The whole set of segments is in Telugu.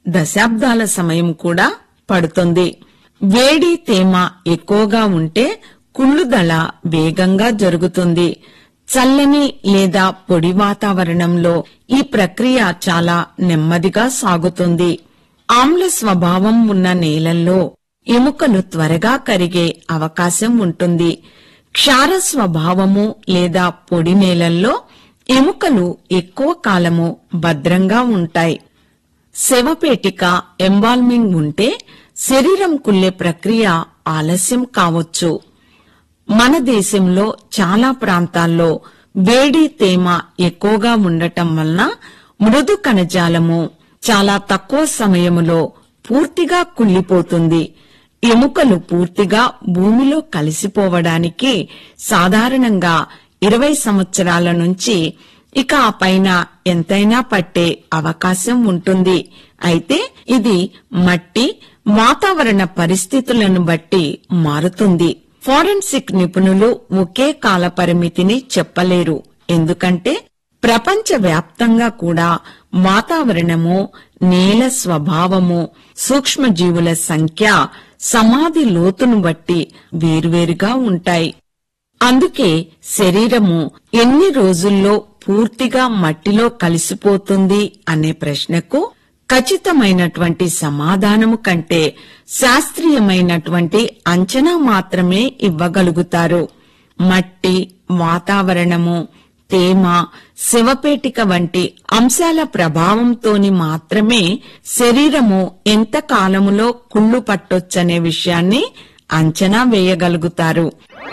దశాబ్దాల సమయం కూడా పడుతుంది వేడి తేమ ఎక్కువగా ఉంటే కుళ్ళుదల వేగంగా జరుగుతుంది చల్లని లేదా పొడి వాతావరణంలో ఈ ప్రక్రియ చాలా నెమ్మదిగా సాగుతుంది ఆమ్ల స్వభావం ఉన్న నేలల్లో ఎముకలు త్వరగా కరిగే అవకాశం ఉంటుంది క్షార స్వభావము లేదా పొడి నేలల్లో ఎముకలు ఎక్కువ కాలము భద్రంగా ఉంటాయి శవపేటిక ఎంబాల్మింగ్ ఉంటే శరీరం కుళ్ళే ప్రక్రియ ఆలస్యం కావచ్చు మన దేశంలో చాలా ప్రాంతాల్లో వేడి తేమ ఎక్కువగా ఉండటం వలన మృదు కణజాలము చాలా తక్కువ సమయములో పూర్తిగా కుళ్ళిపోతుంది ఎముకలు పూర్తిగా భూమిలో కలిసిపోవడానికి సాధారణంగా ఇరవై సంవత్సరాల నుంచి ఇక ఆ పైన ఎంతైనా పట్టే అవకాశం ఉంటుంది అయితే ఇది మట్టి వాతావరణ పరిస్థితులను బట్టి మారుతుంది ఫోరెన్సిక్ నిపుణులు ఒకే కాల పరిమితిని చెప్పలేరు ఎందుకంటే ప్రపంచ వ్యాప్తంగా కూడా వాతావరణము నేల స్వభావము సూక్ష్మజీవుల సంఖ్య సమాధి లోతును బట్టి వేరువేరుగా ఉంటాయి అందుకే శరీరము ఎన్ని రోజుల్లో పూర్తిగా మట్టిలో కలిసిపోతుంది అనే ప్రశ్నకు ఖచ్చితమైనటువంటి సమాధానము కంటే శాస్త్రీయమైనటువంటి అంచనా మాత్రమే ఇవ్వగలుగుతారు మట్టి వాతావరణము తేమ శివపేటిక వంటి అంశాల ప్రభావంతోని మాత్రమే శరీరము ఎంత కాలములో కుళ్ళు పట్టొచ్చనే విషయాన్ని అంచనా వేయగలుగుతారు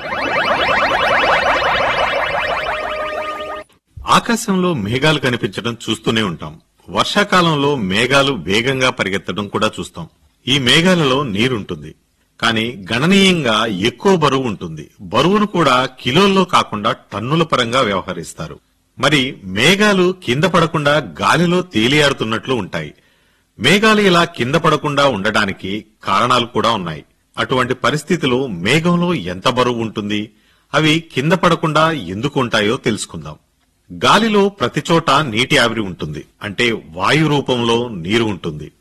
ఆకాశంలో మేఘాలు కనిపించడం చూస్తూనే ఉంటాం వర్షాకాలంలో మేఘాలు వేగంగా పరిగెత్తడం కూడా చూస్తాం ఈ మేఘాలలో నీరుంటుంది కానీ గణనీయంగా ఎక్కువ బరువు ఉంటుంది బరువును కూడా కిలోల్లో కాకుండా టన్నుల పరంగా వ్యవహరిస్తారు మరి మేఘాలు కింద పడకుండా గాలిలో తేలియాడుతున్నట్లు ఉంటాయి మేఘాలు ఇలా కింద పడకుండా ఉండడానికి కారణాలు కూడా ఉన్నాయి అటువంటి పరిస్థితిలో మేఘంలో ఎంత బరువు ఉంటుంది అవి కింద పడకుండా ఎందుకు ఉంటాయో తెలుసుకుందాం గాలిలో ప్రతి చోట నీటి ఆవిరి ఉంటుంది అంటే వాయు రూపంలో నీరు ఉంటుంది